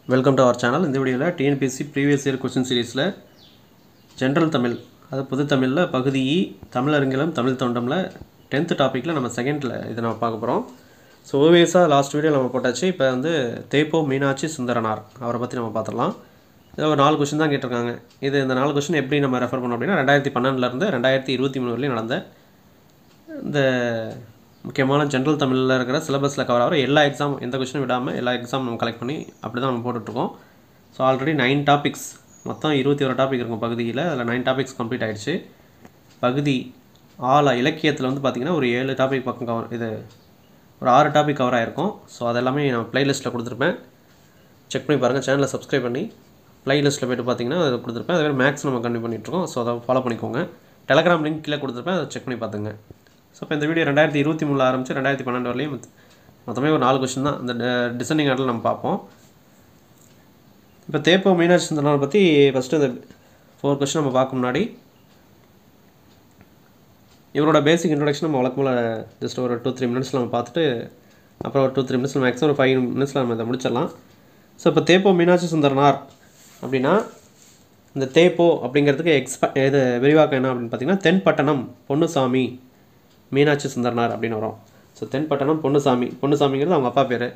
welcome to our channel இந்த வீடியோவில் TNPSC previous year question சீரீஸில் ஜென்ரல் தமிழ் அது புது தமிழில் பகுதி இ தமிழறிஞலம் தமிழ் தொண்டமில் டென்த்து டாப்பிக்கில் நம்ம செகண்டில் இதை நம்ம பார்க்க போகிறோம் ஸோ ஓவியஸாக லாஸ்ட் வீடியோ நம்ம போட்டாச்சு இப்போ வந்து தேப்போ மீனாட்சி சுந்தரனார் அவரை பற்றி நம்ம பார்த்துடலாம் இதில் ஒரு நாலு கொஸ்டின் தான் கேட்டிருக்காங்க இது இந்த நாலு கொஸ்டின் எப்படி நம்ம ரெஃபர் பண்ணோம் அப்படின்னா ரெண்டாயிரத்தி பன்னெண்டுலேருந்து ரெண்டாயிரத்தி இருபத்தி மூணு வரையும் நடந்த இந்த முக்கியமான ஜென்ரல் தமிழில் இருக்கிற சிலபஸில் கவர் ஆகிற எல்லா எக்ஸாம் எந்த கொஸ்டினும் விடாமல் எல்லா எக்ஸாம் நம்ம கலெக்ட் பண்ணி அப்படி தான் நம்ம போட்டுட்ருக்கோம் ஸோ ஆல்ரெடி நைன் டாபிக்ஸ் மொத்தம் இருபத்தி ஒரு டாபிக் இருக்கும் பகுதியில் அதில் நைன் டாபிக்ஸ் கம்ப்ளீட் ஆயிடுச்சு பகுதி ஆல இலக்கியத்தில் வந்து பார்த்திங்கன்னா ஒரு ஏழு டாபிக் பக்கம் கவர் இது ஒரு ஆறு டாபிக் கவர் ஆகிருக்கும் ஸோ அதெல்லாமே நான் ப்ளேலிஸ்ட்டில் கொடுத்துருப்பேன் செக் பண்ணி பாருங்கள் சேனலை சப்ஸ்கிரைப் பண்ணி ப்ளேலிஸ்ட்டில் போய்ட்டு பார்த்தீங்கன்னா அதை கொடுத்துருப்பேன் அதே மாதிரி மேக்ஸ் நம்ம கண்டினியூ பண்ணிகிட்ருக்கோம் ஸோ அதை ஃபாலோ பண்ணிக்கோங்க டெலகிராம் லிங்க் கீழே கொடுத்துருப்பேன் அதை செக் பண்ணி பார்த்துங்க ஸோ இப்போ இந்த வீடியோ ரெண்டாயிரத்தி இருபத்தி மூணில் ஆரம்பிச்சு ரெண்டாயிரத்தி பன்னெண்டு வரலையும் மொத்த- மொத்தமே ஒரு நாலு கொஸ்டின் தான் இந்த டிசைனிங் ஆர்டரில் நம்ம பார்ப்போம் இப்போ தேப்போ மீனாட்சி சுந்தரனார் பற்றி ஃபஸ்ட்டு இந்த ஃபோர் கொஸ்டின் நம்ம பார்க்க முன்னாடி இவரோட பேசிக் இன்ட்ரடக்ஷன் நம்ம வழக்கம்போல் ஜஸ்ட் ஒரு டூ த்ரீ மினிட்ஸில் நம்ம பார்த்துட்டு அப்புறம் ஒரு டூ த்ரீ மினிட்ஸில் மேக்ஸிமம் ஒரு ஃபைவ் மினிட்ஸில் நம்ம இதை முடிச்சிடலாம் ஸோ இப்போ தேப்போ மீனாட்சி சுந்தரனார் அப்படின்னா இந்த தேப்போ அப்படிங்கிறதுக்கு எக்ஸ்ப இது விரிவாக்கம் என்ன அப்படின்னு பார்த்தீங்கன்னா தென்பட்டணம் பொன்னுசாமி மீனாட்சி சுந்தரனார் அப்படின்னு வரும் ஸோ தென்பட்டணம் பொன்னுசாமி பொன்னுசாமிங்கிறது அவங்க அப்பா பேர்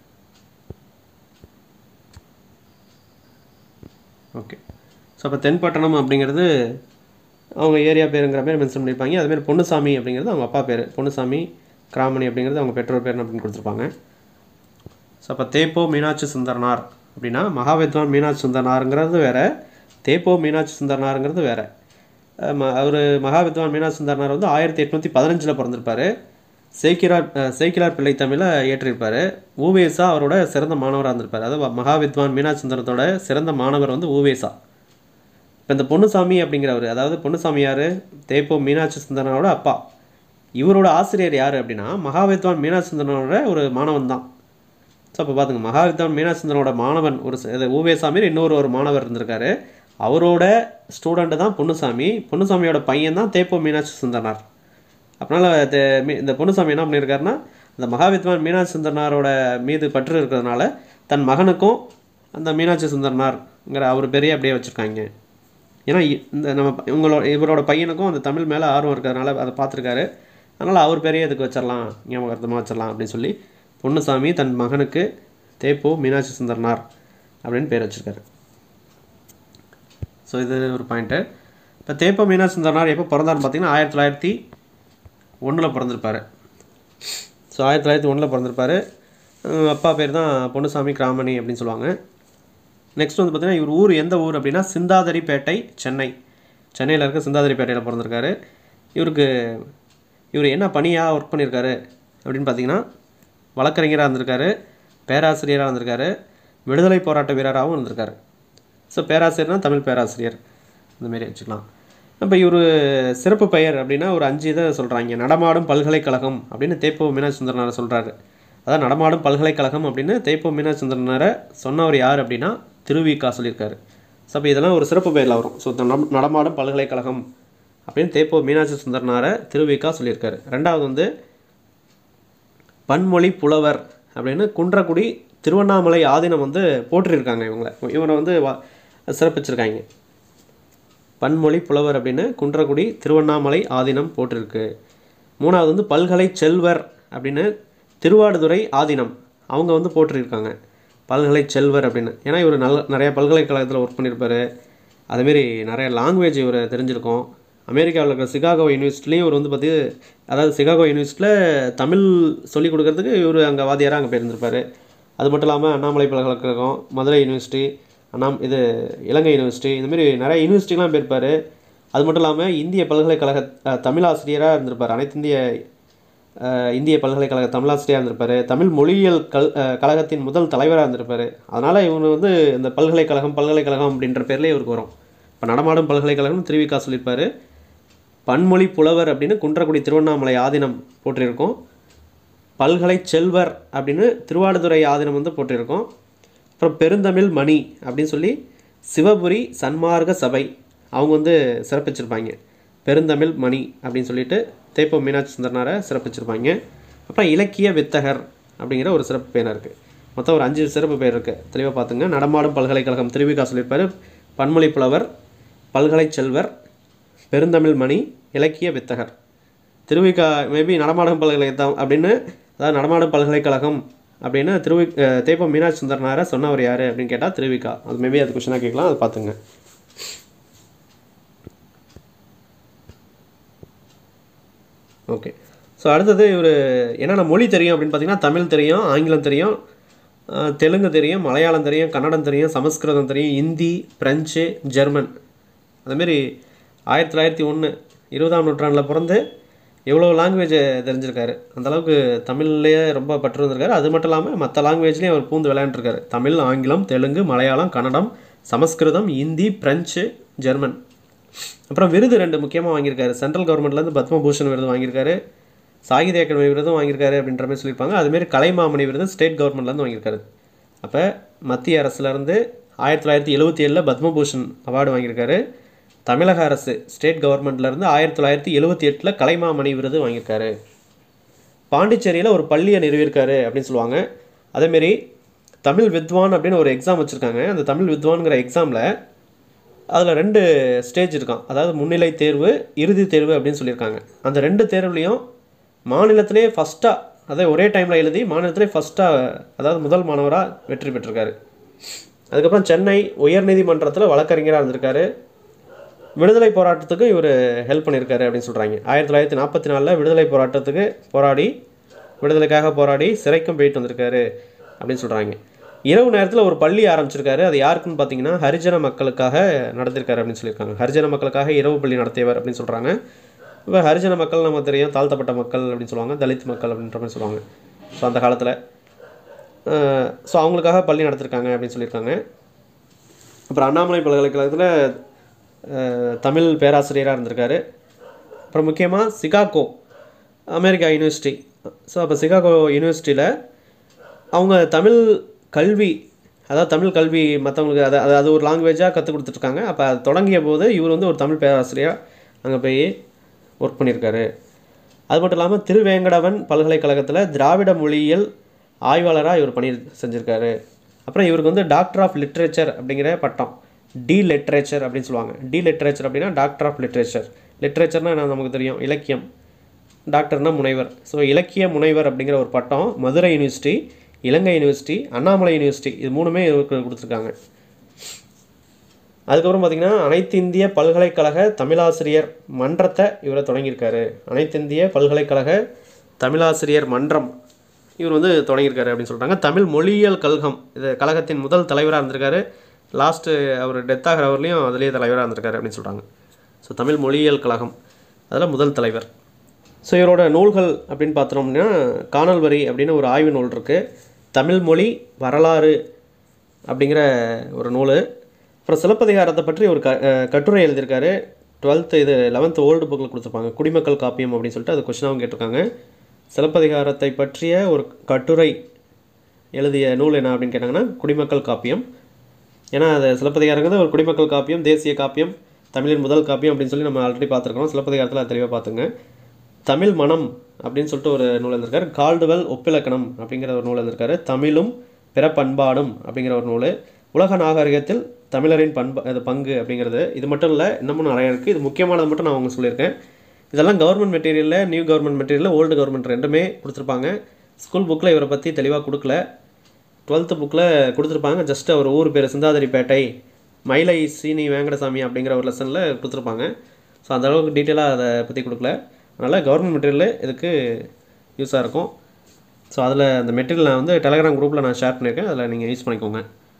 ஓகே ஸோ அப்போ தென்பட்டணம் அப்படிங்கிறது அவங்க ஏரியா பேருங்கிற மாதிரி மென்ஷன் பண்ணியிருப்பாங்க அதுமாரி பொன்னுசாமி அப்படிங்கிறது அவங்க அப்பா பேர் பொன்னுசாமி கிராமணி அப்படிங்கிறது அவங்க பெற்றோர் பேர் அப்படின்னு கொடுத்துருப்பாங்க ஸோ அப்போ தேப்போ மீனாட்சி சுந்தரனார் அப்படின்னா மகாவித்வான் மீனாட்சி சுந்தரனாருங்கிறது வேற தேப்போ மீனாட்சி சுந்தரனாருங்கிறது வேற அவர் மகாவித்வான் மீனாட்சி சுந்தரனார் வந்து ஆயிரத்தி எட்நூற்றி பதினஞ்சில் பிறந்திருப்பார் சேக்கிரார் அஹ், சேக்கிலார் பிள்ளை தமிழை ஏற்றிருப்பார் ஊவேசா அவரோட சிறந்த மாணவராக இருந்திருப்பார் அதாவது மகாவித்வான் மீனாட்சி சுந்தரத்தோட சிறந்த மாணவர் வந்து ஊவேசா இப்போ இந்த பொன்னுசாமி அப்படிங்கிறவர் அதாவது பொன்னுசாமி யார் தேப்போ மீனாட்சி சுந்தரனோட அப்பா இவரோட ஆசிரியர் யார் அப்படின்னா மகாவித்வான் மீனாட்சி சுந்தரனோட ஒரு மாணவன் தான் ஸோ அப்போ பார்த்துங்க மகாவித்வான் மீனாட்சி சுந்தரனோட மாணவன் ஒரு ச- இது ஊவேசாமி இன்னொரு ஒரு மாணவர் இருந்திருக்காரு அவரோட ஸ்டூடெண்ட் தான் பொன்னுசாமி பொன்னுசாமியோட பையன் தான் தேப்போ மீனாட்சி சுந்தரனார் அதனால் இந்த பொன்னுசாமி என்ன பண்ணியிருக்காருன்னா அந்த மகாவித்வான் மீனாட்சி சுந்தரனாரோட மீது பற்று இருக்கிறதுனால தன் மகனுக்கும் அந்த மீனாட்சி சுந்தரனார்ங்கிற அவர் பெரிய அப்படியே வச்சுருக்காங்க ஏன்னா இ- இந்த நம்ம ப- இவங்களோட இவரோட பையனுக்கும் அந்த தமிழ் மேலே ஆர்வம் இருக்கிறதுனால அதை பார்த்துருக்காரு அதனால் அவர் பெரிய இதுக்கு வச்சிடலாம் ஞாபகார்த்தமாக வச்சிடலாம் அப்படின்னு சொல்லி பொன்னுசாமி தன் மகனுக்கு தேப்போ மீனாட்சி சுந்தரனார் அப்படின்னு பேர் வச்சிருக்காரு ஸோ இது ஒரு பாயிண்ட்டு இப்போ தேப்போ மீனாட்சி சுந்தரனார் எப்போ பிறந்தாருன்னு பார்த்தீங்கன்னா ஆயிரத்தி தொள்ளாயிரத்தி ஒன்றில் பிறந்திருப்பாரு ஸோ ஆயிரத்தி தொள்ளாயிரத்தி ஒன்றில் பிறந்திருப்பாரு அஹ் அப்பா பேர் தான் பொன்னுசாமி கிராமணி அப்படின்னு சொல்லுவாங்க நெக்ஸ்ட் வந்து பார்த்தீங்கன்னா இவர் ஊர் எந்த ஊர் அப்படின்னா சிந்தாதிரிப்பேட்டை சென்னை சென்னையில் இருக்க சிந்தாதிரிப்பேட்டையில் பிறந்திருக்காரு இவருக்கு இவர் என்ன பணியாக ஒர்க் பண்ணியிருக்காரு அப்படின்னு பார்த்தீங்கன்னா வழக்கறிஞராக இருந்திருக்காரு பேராசிரியராக இருந்திருக்காரு விடுதலை போராட்ட வீரராகவும் இருந்திருக்காரு ஸோ பேராசிரியர்னா தமிழ் பேராசிரியர் இந்த மாதிரி வச்சுக்கலாம் இப்போ இவர் சிறப்பு பெயர் அப்படின்னா ஒரு அஞ்சு இதை சொல்கிறாங்க நடமாடும் பல்கலைக்கழகம் அப்படின்னு தேப்போ மீனாட்சி சுந்தரனாரை சொல்கிறாரு அதான் நடமாடும் பல்கலைக்கழகம் அப்படின்னு தேப்போ மீனாட்சி சுந்தரனாரை சொன்னவர் யார் அப்படின்னா திருவிக்கா சொல்லியிருக்காரு ஸோ அப்போ இதெல்லாம் ஒரு சிறப்பு பெயரில் வரும் ஸோ நடமாடும் பல்கலைக்கழகம் அப்படின்னு தேப்போ மீனாட்சி சுந்தரனாரை திருவிக்கா சொல்லியிருக்காரு ரெண்டாவது வந்து பன்மொழி புலவர் அப்படின்னு குன்றக்குடி திருவண்ணாமலை ஆதீனம் வந்து போற்றிருக்காங்க இவங்களை இவரை வந்து வ- சிறப்பிச்சிருக்காங்க பன்மொழி புலவர் அப்படின்னு குன்றக்குடி திருவண்ணாமலை ஆதீனம் போட்டிருக்கு மூணாவது வந்து பல்கலை செல்வர் அப்படின்னு திருவாடுதுறை ஆதீனம் அவங்க வந்து போட்டிருக்காங்க பல்கலை செல்வர் அப்படின்னு ஏன்னா இவர் நல்ல நிறைய பல்கலைக்கழகத்தில் ஒர்க் பண்ணியிருப்பாரு அதேமாரி நிறைய லாங்குவேஜ் இவர் தெரிஞ்சிருக்கும் அமெரிக்காவில் இருக்கிற சிகாகோ யூனிவர்சிட்டிலையும் இவர் வந்து பார்த்து அதாவது சிகாகோ யூனிவர்சிட்டியில் தமிழ் சொல்லிக் கொடுக்கறதுக்கு இவர் அங்கே வாத்தியாராக அங்கே போயிருந்திருப்பாரு அது மட்டும் இல்லாமல் அண்ணாமலை பல்கலைக்கழகம் மதுரை யூனிவர்சிட்டி அண்ணாம் இது இலங்கை யூனிவர்சிட்டி இந்த மாதிரி நிறைய யூனிவர்சிட்டிலாம் போயிருப்பார் அது மட்டும் இல்லாமல் இந்திய பல்கலைக்கழக அஹ், தமிழாசிரியராக இருந்திருப்பார் அனைத்து இந்திய அஹ், இந்திய பல்கலைக்கழக தமிழாசிரியராக இருந்திருப்பார் தமிழ் மொழியியல் கல் அஹ், கழகத்தின் முதல் தலைவராக இருந்திருப்பார் அதனால் இவர் வந்து இந்த பல்கலைக்கழகம் பல்கலைக்கழகம் அப்படின்ற பேர்லேயே இவருக்கு வரும் இப்போ நடமாடும் பல்கலைக்கழகம்னு திருவிக்கா சொல்லியிருப்பார் பன்மொழி புலவர் அப்படின்னு குன்றக்குடி திருவண்ணாமலை ஆதீனம் போட்டிருக்கோம் பல்கலை செல்வர் அப்படின்னு திருவாடுதுறை ஆதீனம் வந்து போட்டிருக்கோம் அப்புறம் பெருந்தமிழ் மணி அப்படின்னு சொல்லி சிவபுரி சன்மார்க்க சபை அவங்க வந்து சிறப்பிச்சிருப்பாங்க பெருந்தமிழ் மணி அப்படின்னு சொல்லிட்டு தேப்போ மீனாட்சி சுந்தரனாரை சிறப்பிச்சிருப்பாங்க அப்புறம் இலக்கிய வித்தகர் அப்படிங்கிற ஒரு சிறப்பு பேனா இருக்குது மொத்தம் ஒரு அஞ்சு சிறப்பு பெயர் இருக்குது தெளிவாக பார்த்துங்க நடமாடும் பல்கலைக்கழகம் திருவிகா சொல்லியிருப்பார் பன்மொழி புலவர் பல்கலை செல்வர் பெருந்தமிழ் மணி இலக்கிய வித்தகர் திருவிகா மேபி நடமாடும் பல்கலைக்கழகம் அப்படின்னு அதாவது நடமாடும் பல்கலைக்கழகம் அப்படின்னு திருவி அஹ் தேப்பம் மீனாட்சி சுந்தரனாரை சொன்னவர் யார் அப்படின்னு கேட்டால் திருவிக்கா அது மேபி அது கொஷனாக கேட்கலாம் அது பார்த்துங்க ஓகே ஸோ அடுத்தது இவர் என்னென்ன மொழி தெரியும் அப்படின்னு பார்த்தீங்கன்னா தமிழ் தெரியும் ஆங்கிலம் தெரியும் அஹ் தெலுங்கு தெரியும் மலையாளம் தெரியும் கன்னடம் தெரியும் சமஸ்கிருதம் தெரியும் ஹிந்தி பிரெஞ்சு ஜெர்மன் அதுமாரி ஆயிரத்தி தொள்ளாயிரத்தி ஒன்று இருபதாம் நூற்றாண்டில் பிறந்து எவ்வளோ லாங்குவேஜ் தெரிஞ்சிருக்காரு அந்த அளவுக்கு தமிழ்லேயே ரொம்ப பற்று வந்திருக்காரு அது மட்டும் இல்லாமல் மற்ற லாங்குவேஜ்லேயும் அவர் பூந்து விளையாண்டுருக்காரு தமிழ் ஆங்கிலம் தெலுங்கு மலையாளம் கன்னடம் சமஸ்கிருதம் ஹிந்தி பிரெஞ்சு ஜெர்மன் அப்புறம் விருது ரெண்டு முக்கியமாக வாங்கியிருக்காரு சென்ட்ரல் கவர்மெண்ட்லேருந்து பத்மபூஷன் விருது வாங்கியிருக்காரு சாகித்ய அகாடமி விருதும் வாங்கியிருக்காரு அப்படின்ற மாதிரி சொல்லியிருப்பாங்க அதுமாரி கலைமாமணி விருது ஸ்டேட் கவர்மெண்ட்லேருந்து வாங்கியிருக்காரு அப்போ மத்திய அரசுலேருந்து ஆயிரத்தி தொள்ளாயிரத்தி எழுபத்தி ஏழில் பத்மபூஷன் அவார்டு வாங்கியிருக்காரு தமிழக அரசு ஸ்டேட் கவர்மெண்ட்லேருந்து ஆயிரத்தி தொள்ளாயிரத்தி எழுபத்தி எட்டில் கலைமாமணி விருது வாங்கியிருக்காரு பாண்டிச்சேரியில் ஒரு பள்ளியை நிறுவியிருக்காரு அப்படின்னு சொல்லுவாங்க அதேமாரி தமிழ் வித்வான் அப்படின்னு ஒரு எக்ஸாம் வச்சுருக்காங்க அந்த தமிழ் வித்வான்ங்கிற எக்ஸாமில் அதில் ரெண்டு ஸ்டேஜ் இருக்கான் அதாவது முன்னிலை தேர்வு இறுதி தேர்வு அப்படின்னு சொல்லியிருக்காங்க அந்த ரெண்டு தேர்வுலையும் மாநிலத்திலே ஃபஸ்ட்டாக அதாவது ஒரே டைமில் எழுதி மாநிலத்திலே ஃபஸ்ட்டாக அதாவது முதல் மாணவராக வெற்றி பெற்றிருக்காரு அதுக்கப்புறம் சென்னை உயர்நீதிமன்றத்தில் வழக்கறிஞராக இருந்திருக்காரு விடுதலை போராட்டத்துக்கு இவர் ஹெல்ப் பண்ணியிருக்காரு அப்படின்னு சொல்கிறாங்க ஆயிரத்தி தொள்ளாயிரத்தி நாற்பத்தி நாலில் விடுதலை போராட்டத்துக்கு போராடி விடுதலைக்காக போராடி சிறைக்கும் போயிட்டு வந்திருக்காரு அப்படின்னு சொல்கிறாங்க இரவு நேரத்தில் ஒரு பள்ளி ஆரம்பிச்சிருக்காரு அது யாருக்குன்னு பார்த்தீங்கன்னா ஹரிஜன மக்களுக்காக நடத்திருக்காரு அப்படின்னு சொல்லியிருக்காங்க ஹரிஜன மக்களுக்காக இரவு பள்ளி நடத்தியவர் அப்படின்னு சொல்கிறாங்க இப்போ ஹரிஜன மக்கள் நமக்கு தெரியும் தாழ்த்தப்பட்ட மக்கள் அப்படின்னு சொல்லுவாங்க தலித் மக்கள் அப்படின்ற மாதிரி சொல்லுவாங்க ஸோ அந்த காலத்தில் ஸோ அவங்களுக்காக பள்ளி நடத்திருக்காங்க அப்படின்னு சொல்லியிருக்காங்க அப்புறம் அண்ணாமலை பல்கலைக்கழகத்தில் அஹ், தமிழ் பேராசிரியராக இருந்திருக்காரு அப்புறம் முக்கியமாக சிகாகோ அமெரிக்கா யூனிவர்சிட்டி ஸோ அப்போ சிகாகோ யூனிவர்சிட்டியில் அவங்க தமிழ் கல்வி அதாவது தமிழ் கல்வி மற்றவங்களுக்கு அதை அது அது ஒரு லாங்குவேஜாக கற்றுக் கொடுத்துட்ருக்காங்க அப்போ அது தொடங்கிய போது இவர் வந்து ஒரு தமிழ் பேராசிரியராக அங்கே போய் ஒர்க் பண்ணியிருக்காரு அது மட்டும் இல்லாமல் திருவேங்கடவன் பல்கலைக்கழகத்தில் திராவிட மொழியியல் ஆய்வாளராக இவர் பணி செஞ்சுருக்காரு அப்புறம் இவருக்கு வந்து டாக்டர் ஆஃப் லிட்ரேச்சர் அப்படிங்கிற பட்டம் டி லிட்ரேச்சர் அப்படின்னு சொல்லுவாங்க டி லிட்ரேச்சர் அப்படின்னா டாக்டர் ஆஃப் லிட்ரேச்சர் லிட்ரேச்சர்னால் என்ன நமக்கு தெரியும் இலக்கியம் டாக்டர்னா முனைவர் ஸோ இலக்கிய முனைவர் அப்படிங்கிற ஒரு பட்டம் Madurai university Ilangai university Annamalai university இது மூணுமே இவருக்கு கொடுத்துருக்காங்க அதுக்கப்புறம் பார்த்தீங்கன்னா அனைத்து இந்திய பல்கலைக்கழக தமிழாசிரியர் மன்றத்தை இவரை தொடங்கியிருக்காரு அனைத்து இந்திய பல்கலைக்கழக தமிழாசிரியர் மன்றம் இவர் வந்து தொடங்கியிருக்காரு அப்படின்னு சொல்கிறாங்க தமிழ் மொழியியல் கழகம் இது கழகத்தின் முதல் தலைவராக இருந்திருக்காரு லாஸ்ட்டு அவர் டெத் ஆகிற அவர்லேயும் அதிலேயே தலைவராக இருந்திருக்காரு அப்படின்னு சொல்கிறாங்க ஸோ தமிழ் மொழியியல் கழகம் அதில் முதல் தலைவர் ஸோ இவரோட நூல்கள் அப்படின்னு பார்த்தோம்னா காணல் வரி அப்படின்னு ஒரு ஆய்வு நூல் இருக்குது தமிழ் மொழி வரலாறு அப்படிங்கிற ஒரு நூல் அப்புறம் சிலப்பதிகாரத்தை பற்றி ஒரு க அஹ் கட்டுரை எழுதியிருக்காரு டுவெல்த்து இது லெவன்த்து ஓல்டு புக்கில் கொடுத்துருப்பாங்க குடிமக்கள் காப்பியம் அப்படின்னு சொல்லிட்டு அது கொஷினாகவும் கேட்டிருக்காங்க சிலப்பதிகாரத்தை பற்றிய ஒரு கட்டுரை எழுதிய நூல் என்ன அப்படின்னு கேட்டாங்கன்னா குடிமக்கள் காப்பியம் ஏன்னா அது சிலப்பதிகாரங்கிறது ஒரு குடிமக்கள் காப்பியம் தேசிய காப்பியம் தமிழின் முதல் காப்பியம் அப்படின்னு சொல்லி நம்ம ஆல்ரெடி பார்த்துருக்கோம் சிலப்பதிகாரத்தில் அது தெளிவாக பார்த்துங்க தமிழ் மனம் அப்படின்னு சொல்லிட்டு ஒரு நூல் எழுதியிருக்காரு கால்டுவெல் ஒப்பிலக்கணம் அப்படிங்கிற ஒரு நூல் எழுதியிருக்காரு தமிழும் பிற பண்பாடும் அப்படிங்கிற ஒரு நூல் உலக நாகரிகத்தில் தமிழரின் பண்பு அது பங்கு அப்படிங்கிறது இது மட்டும் இல்லை இன்னமும் நிறைய இருக்குது இது முக்கியமானது மட்டும் நான் உங்களுக்கு சொல்லியிருக்கேன் இதெல்லாம் கவர்மெண்ட் மெட்டீரியலில் நியூ கவர்மெண்ட் மெட்டீரியலில் ஓல்டு கவர்மெண்ட் ரெண்டுமே கொடுத்துருப்பாங்க ஸ்கூல் புக்கில் இவரை பற்றி தெளிவாக கொடுக்கல டுவெல்த்து புக்கில் கொடுத்துருப்பாங்க ஜஸ்ட் அவர் ஊர் பேர் சிந்தாதிரிப்பேட்டை மயிலை சீனி வேங்கடசாமி அப்படிங்கிற ஒரு லெசனில் கொடுத்துருப்பாங்க ஸோ அந்த அளவுக்கு டீட்டெயிலாக அதை பற்றி கொடுக்கல அதனால் கவர்மெண்ட் மெட்டீரியல் இதுக்கு யூஸாக இருக்கும் ஸோ அதில் அந்த மெட்டீரியல் நான் வந்து டெலகிராம் குரூப்பில் நான் ஷேர் பண்ணியிருக்கேன் அதில் நீங்கள் யூஸ் பண்ணிக்கோங்க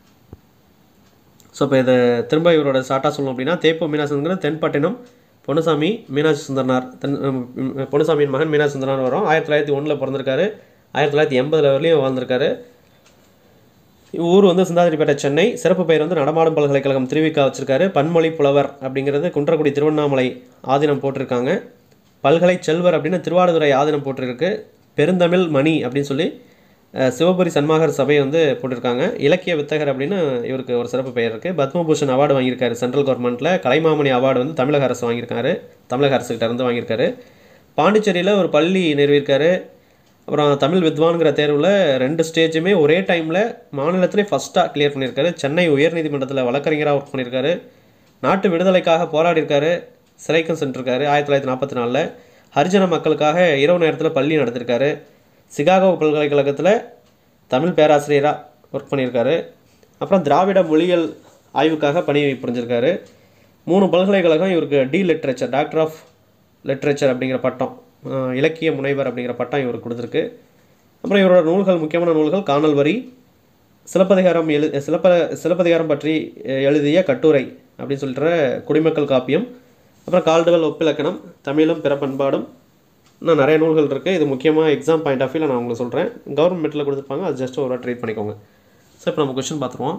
ஸோ இப்போ இதை திரும்ப இவரோட ஷார்ட்டாக சொல்லணும் அப்படின்னா தேப்போ மீனாசுந்தரம் தென்பட்டினம் பொன்னுசாமி மீனாட்சி சுந்தரனார் தென் உம், பொன்னுசாமியின் மகன் மீனாட்சி சுந்தரனார் வரும் ஆயிரத்தி தொள்ளாயிரத்தி ஒன்றில் பிறந்திருக்காரு ஆயிரத்தி தொள்ளாயிரத்தி எண்பதுல வரலையும் வாழ்ந்திருக்காரு ஊர் வந்து சிந்தாதிரிப்பேட்டை சென்னை சிறப்பு பெயர் வந்து நடமாடும் பல்கலைக்கழகம் திருவிக்கா வச்சிருக்காரு பன்மொழி புலவர் அப்படிங்கிறது குன்றக்குடி திருவண்ணாமலை ஆதீனம் போட்டிருக்காங்க பல்கலை செல்வர் அப்படின்னு திருவாடுதுறை ஆதீனம் போட்டிருக்கு பெருந்தமிழ் மணி அப்படின்னு சொல்லி அஹ், சிவபுரி சன்மாகர் சபை வந்து போட்டிருக்காங்க இலக்கிய வித்தகர் அப்படின்னு இவருக்கு ஒரு சிறப்பு பெயர் இருக்குது பத்மபூஷன் அவார்டு வாங்கியிருக்காரு சென்ட்ரல் கவர்மெண்ட்டில் கலைமாமணி அவார்டு வந்து தமிழக அரசு வாங்கியிருக்காரு தமிழக அரசுகிட்ட இருந்து வாங்கியிருக்காரு பாண்டிச்சேரியில் ஒரு பள்ளி நிறுவியிருக்காரு அப்புறம் தமிழ் வித்வான்கிற தேர்வில் ரெண்டு ஸ்டேஜுமே ஒரே டைமில் மாநிலத்திலே ஃபஸ்ட்டாக கிளியர் பண்ணியிருக்காரு சென்னை உயர்நீதிமன்றத்தில் வழக்கறிஞராக ஒர்க் பண்ணியிருக்காரு நாட்டு விடுதலைக்காக போராடியிருக்காரு சிறைக்கும் சென்றிருக்காரு ஆயிரத்தி தொள்ளாயிரத்தி நாற்பத்தி நாலில் ஹரிஜன மக்களுக்காக இரவு நேரத்தில் பள்ளி நடத்திருக்காரு சிகாகோ பல்கலைக்கழகத்தில் தமிழ் பேராசிரியராக ஒர்க் பண்ணியிருக்காரு அப்புறம் திராவிட மொழியியல் ஆய்வுக்காக பணி புரிஞ்சிருக்காரு மூணு பல்கலைக்கழகம் இவருக்கு D literature doctor of literature அப்படிங்கிற பட்டம் அஹ் இலக்கிய முனைவர் அப்படிங்கிற பட்டம் இவருக்கு கொடுத்துருக்கு அப்புறம் இவரோட நூல்கள் முக்கியமான நூல்கள் காணல் வரி சிலப்பதிகாரம் எழு சிலப்ப சிலப்பதிகாரம் பற்றி அஹ், எழுதிய கட்டுரை அப்படின்னு சொல்லிட்டு குடிமக்கள் காப்பியம் அப்புறம் கால்டுவல் ஒப்பிலக்கணம் தமிழும் பிற பண்பாடும் இன்னும் நிறைய நூல்கள் இருக்குது இது முக்கியமாக எக்ஸாம் பாயிண்ட் ஆஃப் வியூவில் நான் உங்களுக்கு சொல்கிறேன் கவர்மெண்ட்டில் கொடுத்துருப்பாங்க அது ஜஸ்ட் ஒரு ட்ரீட் பண்ணிக்கோங்க ஸோ இப்போ நம்ம கொஷின் பார்த்துருவோம்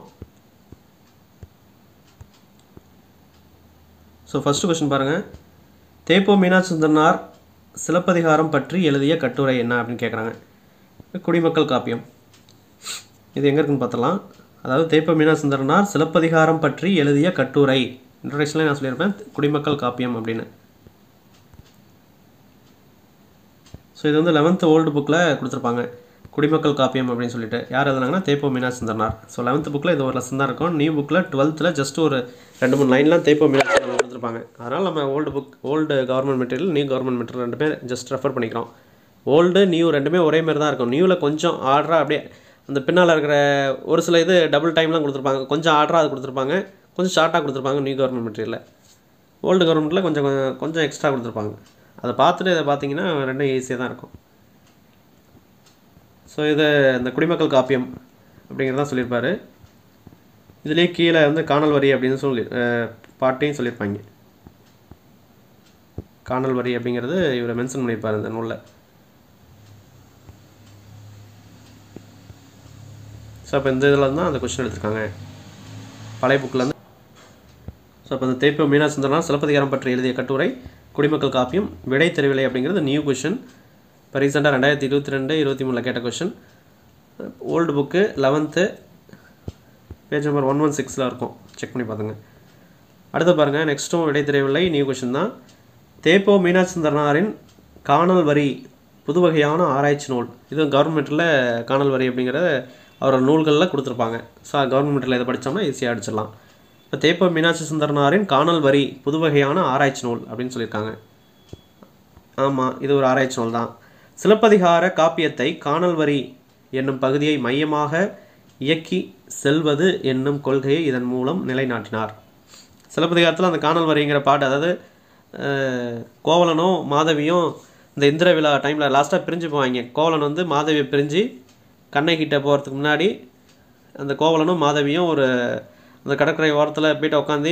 ஸோ ஃபஸ்ட்டு கொஷின் பாருங்கள் தேப்போ மீனாட்சி சுந்தரனார் சிலப்பதிகாரம் பற்றி எழுதிய கட்டுரை என்ன அப்படின்னு கேட்குறாங்க குடிமக்கள் காப்பியம் இது எங்கே இருக்குன்னு பார்த்தலாம் அதாவது தேப்ப மீனாட்சி சுந்தரனார் சிலப்பதிகாரம் பற்றி எழுதிய கட்டுரை இன்ட்ரடக்ஷனில் நான் சொல்லியிருப்பேன் குடிமக்கள் காப்பியம் அப்படின்னு ஸோ இது வந்து லெவன்த்து ஓல்டு புக்கில் கொடுத்துருப்பாங்க குடிமக்கள் காப்பியம் அப்படின்னு சொல்லிட்டு யார் எழுதுனாங்கன்னா தேப்போ மீனாட்சி சுந்தரனார் ஸோ லெவன்த்து புக்கில் இது ஒரு லெசன் தான் இருக்கும் நியூ புக்கில் டுவெல்த்தில் ஜஸ்ட் ஒரு ரெண்டு மூணு லைன்லாம் தேப்போ மீனாட்சி சுந்தரனார் கொடுத்துருப்பாங்க அதனால் நம்ம old book old government material new government material ரெண்டுமே ஜஸ்ட் ரெஃபர் பண்ணிக்கிறோம் ஓல்டு நியூ ரெண்டுமே ஒரே மாதிரி தான் இருக்கும் நியூவில் கொஞ்சம் ஆர்டராக அப்படியே அந்த பின்னால் இருக்கிற ஒரு சில இது டபுள் டைம்லாம் கொடுத்துருப்பாங்க கொஞ்சம் ஆர்டராக அது கொடுத்துருப்பாங்க கொஞ்சம் ஷார்ட்டாக கொடுத்துருப்பாங்க நியூ கவர்மெண்ட் மெட்டீரியலில் ஓல்டு கவர்மெண்ட்டில் கொஞ்சம் கொஞ்சம் எக்ஸ்ட்ரா கொடுத்துருப்பாங்க அதை பார்த்துட்டு இதை பார்த்தீங்கன்னா ரெண்டும் ஈஸியாக தான் இருக்கும் ஸோ இது இந்த குடிமக்கள் காப்பியம் அப்படிங்கிறதான் சொல்லியிருப்பாரு இதுலேயே கீழே வந்து காணல் வரி அப்படின்னு சொல்லி அஹ், பாட்டையும் சொல்லியிருப்பாங்க காணல் வரி அப்படிங்கிறது இவரை மென்ஷன் பண்ணியிருப்பார் இந்த நூலில் ஸோ அப்போ இந்த இதில் தான் அந்த கொஸ்டின் எடுத்திருக்காங்க பழைய புக்கில் இருந்து ஸோ அப்போ இந்த தேப்ப மீனாட்சி சுந்தரனார் சிலப்பதிகாரம் பற்றி எழுதிய கட்டுரை குடிமக்கள் காப்பியம் விடை தெரியவில்லை அப்படிங்கிறது நியூ கொஷின் இப்போ ரீசெண்டாக ரெண்டாயிரத்தி இருபத்தி ரெண்டு இருபத்தி மூணில் கேட்ட question old book eleventh page number one one சிக்ஸில் இருக்கும் செக் பண்ணி பார்த்துங்க அடுத்து பாருங்கள் நெக்ஸ்ட்டும் விடை தெரியவில்லை நியூ கொஷின் தான் தேப்போ மீனாட்சி சுந்தரனாரின் காணல் வரி புது வகையான ஆராய்ச்சி நூல் இது கவர்மெண்ட்டில் காணல் வரி அப்படிங்கிறத அவரோட நூல்களில் கொடுத்துருப்பாங்க ஸோ கவர்மெண்ட்டில் இதை படித்தோம்னா ஈஸியாக அடிச்சிடலாம் இப்போ தேப்ப மீனாட்சி சுந்தரனாரின் காணல் வரி புது வகையான ஆராய்ச்சி நூல் அப்படின்னு சொல்லியிருக்காங்க ஆமாம் இது ஒரு ஆராய்ச்சி நூல் தான் சிலப்பதிகார காப்பியத்தை காணல் வரி என்னும் பகுதியை மையமாக இயக்கி செல்வது என்னும் கொள்கையை இதன் மூலம் நிலைநாட்டினார் சிலப்பதிகாரத்தில் அந்த காணல் வரிங்கிற பாட்டு அதாவது அஹ், கோவலனும் மாதவியும் இந்த இந்திர விழா டைமில் லாஸ்ட்டாக பிரிஞ்சு போவாங்க கோவலன் வந்து மாதவியை பிரிஞ்சு கண்ணகிட்ட போகிறதுக்கு முன்னாடி அந்த கோவலனும் மாதவியும் ஒரு அந்த கடற்கரை ஓரத்தில் போயிட்டு உட்காந்து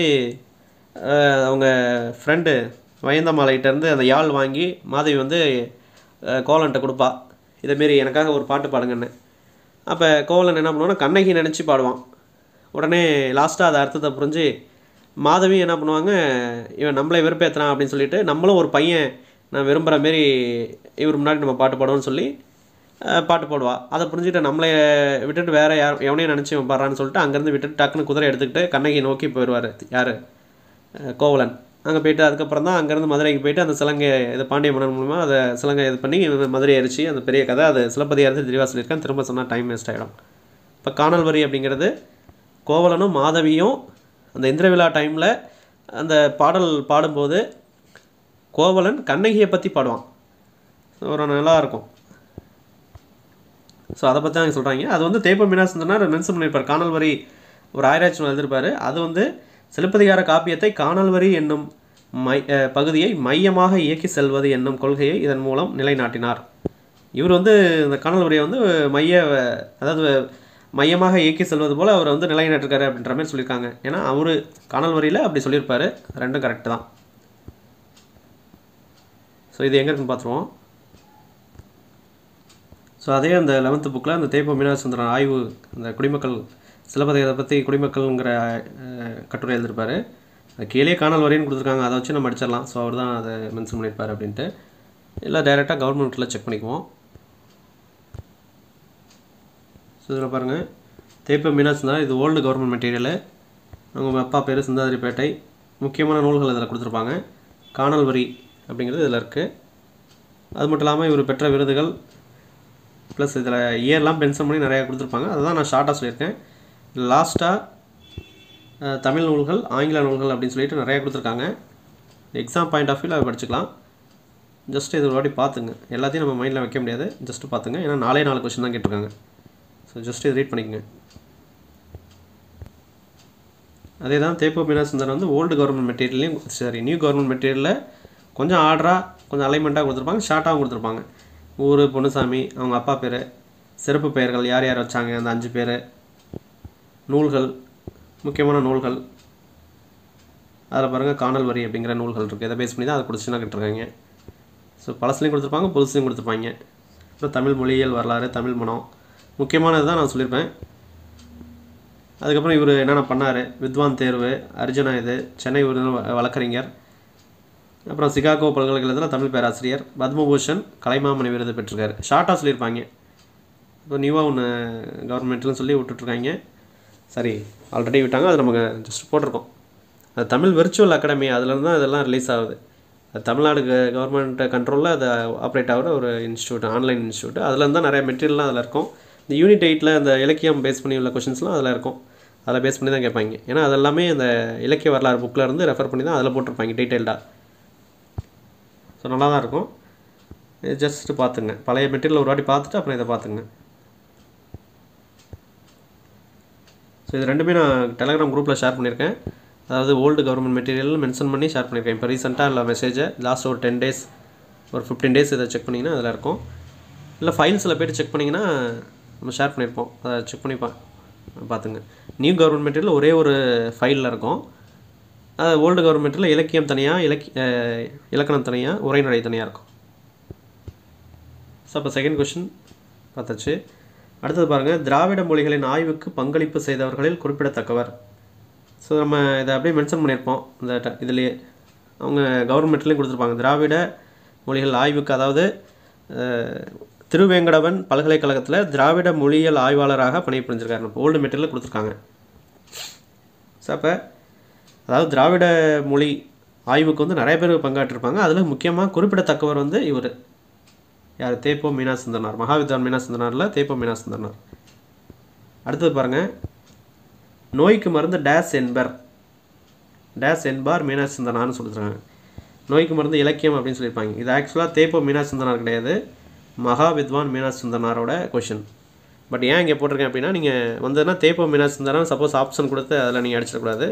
அவங்க ஃப்ரெண்டு வயந்தமாலைகிட்டேருந்து அந்த யாழ் வாங்கி மாதவி வந்து அஹ், கோவலன்ட்ட கொடுப்பா இதேமாரி எனக்காக ஒரு பாட்டு பாடுங்கன்னு அப்போ கோவலன் என்ன பண்ணுவான்னா கண்ணகி நினச்சி பாடுவான் உடனே லாஸ்ட்டாக அதை அர்த்தத்தை புரிஞ்சு மாதவி என்ன பண்ணுவாங்க இவன் நம்மளை வெறுப்பேற்றுறான் அப்படின்னு சொல்லிட்டு நம்மளும் ஒரு பையன் நான் விரும்புகிற மாரி இவர் முன்னாடி நம்ம பாட்டு பாடுவோம்னு சொல்லி அஹ், பாட்டு பாடுவா அதை புரிஞ்சுட்டு நம்மளை விட்டுட்டு வேற யார் எவனையும் நினச்சி இவன் பாடுறான்னு சொல்லிட்டு அங்கேருந்து விட்டுட்டு டக்குன்னு குதிரை எடுத்துக்கிட்டு கண்ணகி நோக்கி போயிடுவார் யார் கோவலன் அங்கே போயிட்டு அதுக்கப்புறம் தான் அங்கேருந்து மதுரைக்கு போயிட்டு அந்த சிலங்கை இது பாண்டிய மன்னன் மூலமா அதை சிலங்கை இது பண்ணி மதுரை அரிச்சு அந்த பெரிய கதை அது சிலப்பதிகாரத்தை தெளிவாக சொல்லியிருக்கேன் திரும்ப சொன்னால் டைம் வேஸ்ட் ஆகிடும் இப்போ காணல் வரி அப்படிங்கிறது கோவலனும் மாதவியும் அந்த இந்திர விழா டைமில் அந்த பாடல் பாடும்போது கோவலன் கண்ணகியை பற்றி பாடுவான் ஒரு நல்லா இருக்கும் ஸோ அதை பற்றி தான் சொல்கிறாங்க அது வந்து தேப்ப மீனாசுந்தனார் மென்ஷன் பண்ணியிருப்பார் காணல் வரி ஒரு ஆயிரத்தி எழுதியிருப்பார் அது வந்து சிலப்பதிகார காப்பியத்தை காணல் வரி என்னும் மை அஹ், பகுதியை மையமாக இயக்கி செல்வது என்னும் கொள்கையை இதன் மூலம் நிலைநாட்டினார் இவர் வந்து இந்த காணல் வரியை வந்து மைய அதாவது மையமாக இயக்கி செல்வது போல் அவர் வந்து நிலைநாட்டிருக்காரு அப்படின்ற மாதிரி சொல்லியிருக்காங்க ஏன்னா அவர் காணல் வரியில் அப்படி சொல்லியிருப்பாரு ரெண்டும் கரெக்டு தான் ஸோ இது எங்கே இருக்குன்னு பார்த்துருவோம் ஸோ அதே அந்த லெவன்த்து புக்கில் அந்த தேப்ப மீனாசுந்தரன் ஆய்வு அந்த குடிமக்கள் சிலப்பதிகாரத்தை பற்றி குடிமக்கள்ங்கிற அஹ், கட்டுரை எழுதியிருப்பாரு அது கீழே காணல் வரையும் கொடுத்துருக்காங்க அதை வச்சு நம்ம அடிச்சிடலாம் ஸோ அவர் தான் அதை மென்ஷன் பண்ணியிருப்பார் அப்படின்ட்டு இல்லை டைரெக்டாக கவர்மெண்ட்டில் செக் பண்ணிக்குவோம் ஸோ இதில் பாருங்கள் தேப்ப மீனாசுந்தரன் இது ஓல்டு கவர்மெண்ட் மெட்டீரியலு அவங்க அப்பா பேர் சிந்தாதிரிப்பேட்டை முக்கியமான நூல்கள் இதில் கொடுத்துருப்பாங்க காணல் வரி அப்படிங்கிறது இதில் இருக்குது அது மட்டும் இல்லாமல் இவர் பெற்ற விருதுகள் ப்ளஸ் இதில் இயர்லாம் பென்ஷன் பண்ணி நிறையா கொடுத்துருப்பாங்க அதை தான் நான் ஷார்ட்டாக சொல்லியிருக்கேன் லாஸ்ட்டாக தமிழ் நூல்கள் ஆங்கில நூல்கள் அப்படின்னு சொல்லிட்டு நிறையா கொடுத்துருக்காங்க எக்ஸாம் பாயிண்ட் ஆஃப் வியூவில் அதை படிச்சுக்கலாம் ஜஸ்ட் இது ஒரு வாட்டி பார்த்துங்க எல்லாத்தையும் நம்ம மைண்டில் வைக்க முடியாது ஜஸ்ட் பார்த்துங்க ஏன்னா நாலே நாலு கொஸ்டின் தான் கேட்டிருக்காங்க ஸோ ஜஸ்ட் இது ரீட் பண்ணிக்கங்க அதே தான் தேப்போ மீனாசுந்தரம் வந்து ஓல்டு கவர்மெண்ட் மெட்டீரியல்லையும் சரி நியூ கவர்மெண்ட் மெட்டீரியலில் கொஞ்சம் ஆர்டராக கொஞ்சம் அலைன்மெண்ட்டாக கொடுத்துருப்பாங்க ஷார்ட்டாகவும் கொடுத்துருப்பாங்க ஊர் பொன்னுசாமி அவங்க அப்பா பேர் சிறப்பு பெயர்கள் யார் யார் வச்சாங்க அந்த அஞ்சு பேர் நூல்கள் முக்கியமான நூல்கள் அதில் பாருங்கள் காணல் வரி அப்படிங்கிற நூல்கள் இருக்குது இதை பேஸ் பண்ணி தான் அதை கொடுத்துச்சுன்னா கேட்டிருக்காங்க ஸோ பழசுலையும் கொடுத்துருப்பாங்க புதுசுலையும் கொடுத்துருப்பாங்க அப்புறம் தமிழ் மொழியியல் வரலாறு தமிழ் மனம் முக்கியமானது தான் நான் சொல்லியிருப்பேன் அதுக்கப்புறம் இவர் என்னென்ன பண்ணார் வித்வான் தேர்வு அர்ஜுனா இது சென்னை விருது வ- வழக்கறிஞர் அப்புறம் சிகாகோ பல்கலைக்கழகத்தில் தமிழ் பேராசிரியர் பத்மபூஷன் கலைமாமணி விருது பெற்றிருக்காரு ஷார்ட்டாக சொல்லியிருப்பாங்க இப்போ நியூவாக ஒன்று கவர்மெண்ட்னு சொல்லி விட்டுட்ருக்காங்க சரி ஆல்ரெடி விட்டாங்க அது நமக்கு ஜஸ்ட் போட்டிருக்கோம் அது தமிழ் விர்ச்சுவல் அகாடமி அதுலேருந்து தான் இதெல்லாம் ரிலீஸ் ஆகுது அது தமிழ்நாடு கவர்மெண்ட் கண்ட்ரோலில் அது ஆப்ரேட் ஆகிற ஒரு இன்ஸ்டியூட் ஆன்லைன் இன்ஸ்டியூட் அதுலேருந்து தான் நிறைய மெட்டீரியல்லாம் அதில் இருக்கும் இந்த யூனிட் எயிட்டில் இந்த இலக்கியம் பேஸ் பண்ணி உள்ள கொஷின்ஸ்லாம் அதில் இருக்கும் அதில் பேஸ் பண்ணி தான் கேட்பாங்க ஏன்னா அது எல்லாமே இந்த இலக்கிய வரலாறு புக்கில் இருந்து ரெஃபர் பண்ணி தான் அதில் போட்டிருப்பாங்க டீட்டெயில்டாக ஸோ நல்லா தான் இருக்கும் இது ஜஸ்ட் பார்த்துங்க பழைய மெட்டீரியல் ஒரு வாட்டி பார்த்துட்டு அப்புறம் இதை பார்த்துங்க ஸோ இது ரெண்டுமே நான் டெலகிராம் குரூப்பில் ஷேர் பண்ணியிருக்கேன் அதாவது ஓல்டு கவர்மெண்ட் மெட்டீரியல் மென்ஷன் பண்ணி ஷேர் பண்ணியிருக்கேன் இப்போ ரீசெண்டாக இல்லை மெசேஜை லாஸ்ட் ஒரு டென் டேஸ் ஒரு ஃபிஃப்டீன் டேஸ் இதை செக் பண்ணிங்கன்னா அதில் இருக்கும் இல்லை ஃபைல்ஸில் போய்ட்டு செக் பண்ணிங்கன்னா நம்ம ஷேர் பண்ணியிருப்போம் அதை செக் பண்ணி பா பார்த்துங்க நியூ கவர்மெண்ட் மெட்டீரியல் ஒரே ஒரு ஃபைலில் இருக்கும் அது ஓல்டு கவர்மெண்ட்டில் இலக்கியம் தனியாக இலக்கி அஹ், இலக்கணம் தனியாக உரைநடை தனியாக இருக்கும் ஸோ அப்போ செகண்ட் கொஷின் பார்த்தாச்சு அடுத்தது பாருங்கள் திராவிட மொழிகளின் ஆய்வுக்கு பங்களிப்பு செய்தவர்களில் குறிப்பிடத்தக்கவர் ஸோ நம்ம இதை அப்படியே மென்ஷன் பண்ணியிருப்போம் இந்த ட- இதுலேயே அவங்க கவர்மெண்ட்லேயும் கொடுத்துருப்பாங்க திராவிட மொழிகள் ஆய்வுக்கு அதாவது அஹ், திருவேங்கடவன் பல்கலைக்கழகத்தில் திராவிட மொழியியல் ஆய்வாளராக பணிபுரிஞ்சிருக்காரு ஓல்டு மெட்டீரியல் கொடுத்துருக்காங்க ஸோ அப்போ அதாவது திராவிட மொழி ஆய்வுக்கு வந்து நிறைய பேர் பங்காற்றிருப்பாங்க அதில் முக்கியமாக குறிப்பிடத்தக்கவர் வந்து இவர் யார் தேப்போ மீனாசுந்தரனார் மகாவித்வான் மீனாசுந்தரனாரில் தேப்போ மீனாசுந்தரனார் அடுத்தது பாருங்கள் நோய்க்கு மருந்து டேஸ் என்பர் டேஸ் என்பார் மீனாசுந்தரனார்னு சொல்லியிருக்காங்க நோய்க்கு மருந்து இலக்கியம் அப்படின்னு சொல்லியிருப்பாங்க இது ஆக்சுவலாக தேப்போ மீனாசுந்தரனார் கிடையாது மகாவித்வான் மீனாசுந்தரனாரோட கொஷின் பட் ஏன் இங்கே போட்டிருக்கேன் அப்படின்னா நீங்கள் வந்ததுன்னா தேப்போ மீனாசுந்தரன் சப்போஸ் ஆப்ஷன் கொடுத்து அதில் நீங்கள் அடிச்சிடக்கூடாது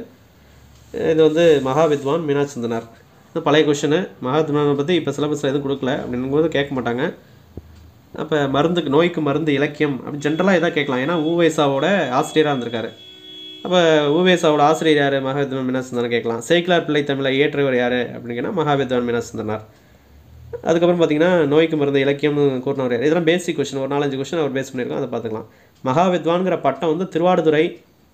இது வந்து மகாவித்வான் மீனாட்சி சுந்தனார் இது பழைய கொஷனு மகாவித்வானை பற்றி இப்போ சிலபஸில் எதுவும் கொடுக்கல அப்படிங்கும்போது கேட்க மாட்டாங்க அப்போ மருந்துக்கு நோய்க்கு மருந்து இலக்கியம் அப்படி ஜென்ரலாக இதாக கேட்கலாம் ஏன்னா ஊவேசாவோட ஆசிரியராக இருந்திருக்காரு அப்போ ஊவேசாவோட ஆசிரியர் யார் மகாவித்வான் மீனாசுந்தரன் கேட்கலாம் சேக்கிலார் பிள்ளை தமிழை இயற்றியவர் யார் அப்படின்னு கேட்டால் மகாவித்வான் மீனாசுந்தரனார் அதுக்கப்புறம் பார்த்தீங்கன்னா நோய்க்கு மருந்து இலக்கியம்னு கூறினவர் யார் இதெல்லாம் பேசிக் கொஷின் ஒரு நாலஞ்சு கொஷின் அவர் பேஸ் பண்ணியிருக்கோம் அதை பார்த்துக்கலாம் மகாவித்வான்கிற பட்டம் வந்து திருவாடுதுறை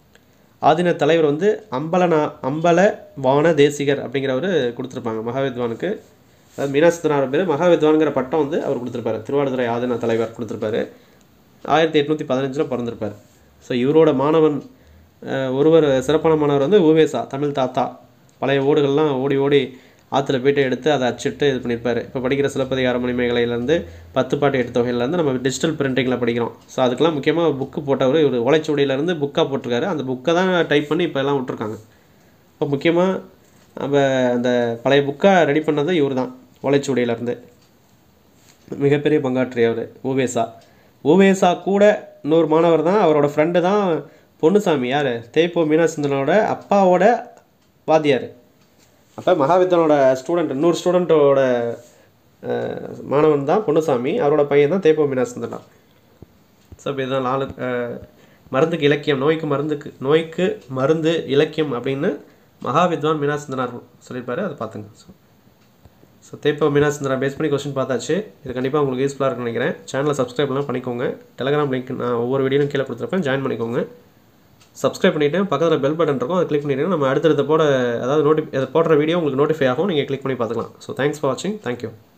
ஆதீன தலைவர் வந்து அம்பலனா அம்பல வான தேசிகர் அப்படிங்கிறவர் கொடுத்துருப்பாங்க மகாவித்வானுக்கு அதாவது மீனாசுந்தனார் பேர் மகாவித்வான்கிற பட்டம் வந்து அவர் கொடுத்துருப்பாரு திருவாடுதுறை ஆதீன தலைவர் கொடுத்துருப்பாரு ஆயிரத்தி எட்நூற்றி பதினஞ்சில் பிறந்திருப்பார் ஸோ இவரோட மாணவன் அஹ், ஒருவர் சிறப்பான மாணவர் வந்து ஊவேசா தமிழ் தாத்தா பழைய ஓடுகள்லாம் ஓடி ஓடி ஆற்றுல போயிட்டு எடுத்து அதை அச்சிட்டு இது பண்ணியிருப்பாரு இப்போ படிக்கிற சிலப்பதிகார மணிமேகலையிலேருந்து பத்து பாட்டு எட்டு தொகையிலேருந்து நம்ம டிஜிட்டல் பிரிண்டிங்கில் படிக்கிறோம் ஸோ அதுக்கெல்லாம் முக்கியமாக புக்கு போட்டவர் இவர் ஓலைச்சுவடியிலேருந்து புக்காக போட்டிருக்காரு அந்த புக்கை தான் டைப் பண்ணி இப்போ எல்லாம் விட்ருக்காங்க இப்போ முக்கியமாக நம்ம அந்த பழைய புக்காக ரெடி பண்ணது இவர் தான் ஓலைச்சுவடியிலேருந்து மிகப்பெரிய பங்காற்றியவர் ஊவேசா ஊவேசா கூட இன்னொரு மாணவர் தான் அவரோட ஃப்ரெண்டு தான் பொன்னுசாமி யார் தேய்ப்போ மீனாசுந்தனோட அப்பாவோட வாத்தியார் அப்போ மகாவித்வானோட ஸ்டூடெண்ட் இன்னொரு ஸ்டூடெண்ட்டோட மாணவன் தான் பொன்னுசாமி அவரோட பையன் தான் தேய்ப்போ மீனாசுந்தனா ஸோ இப்போ இதுதான் நாலு அஹ், மருந்துக்கு இலக்கியம் நோய்க்கு மருந்துக்கு நோய்க்கு மருந்து இலக்கியம் அப்படின்னு மகாவித்வான் மீனாசுந்தனார் சொல்லியிருப்பாரு அதை பார்த்துங்க ஸோ ஸோ தேப்போ மீனாசுந்தரா பேஸ் பண்ணி கொஸ்டின் பார்த்தாச்சு இது கண்டிப்பாக உங்களுக்கு யூஸ்ஃபுல்லாக இருக்கும்னு நினைக்கிறேன் சேனலை சப்ஸ்கிரைப்லாம் பண்ணிக்கோங்க டெலகிராம் லிங்க் நான் ஒவ்வொரு வீடியோவும் கீழே கொடுத்துருப்பேன் ஜாயின் பண்ணிக்கோங்க சப்ஸ்கிரைப் பண்ணிவிட்டு பக்கத்தில் பெல் பட்டன் இருக்கும் அதை கிளிக் பண்ணிவிட்டு நம்ம அடுத்தடுத்த போட அதாவது நோட்டி போடுற வீடியோ உங்களுக்கு நோட்டிஃபை ஆகும் நீங்கள் கிளிக் பண்ணி பார்த்துக்கலாம் ஸோ தேங்க்ஸ் ஃபார் வாட்சிங் தேங்க்யூ